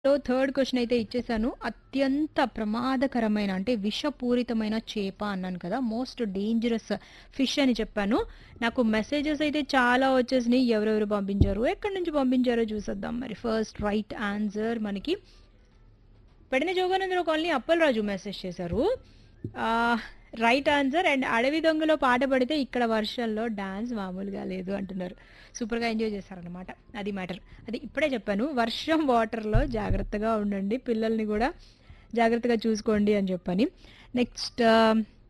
లో third question అయితే ఇచ్చేసాను అత్యంత ప్రమాదకరమైన అంటే విషపూరితమైన చేప అన్నాను కదా మోస్ట్ డేంజరస్ ఫిష్ అని చెప్పాను నాకు మెసేజెస్ అయితే చాలా వచ్చేసినాయి ఎవరెవరు పంపించారు ఎక్కడి నుంచి పంపించారో చూసేద్దాం మరి ఫస్ట్ రైట్ ఆన్సర్ మనకి పెడిన జోగానందరావు కాలనీ అప్పలరాజు మెసేజ్ చేశారు రైట్ ఆన్సర్ అండ్ అడవి దొంగలో పాట పడితే ఇక్కడ వర్షంలో డాన్స్ మామూలుగా లేదు అంటున్నారు సూపర్గా ఎంజాయ్ చేశారనమాట అది మ్యాటర్ అది ఇప్పుడే చెప్పాను వర్షం వాటర్లో జాగ్రత్తగా ఉండండి పిల్లల్ని కూడా జాగ్రత్తగా చూసుకోండి అని చెప్పని నెక్స్ట్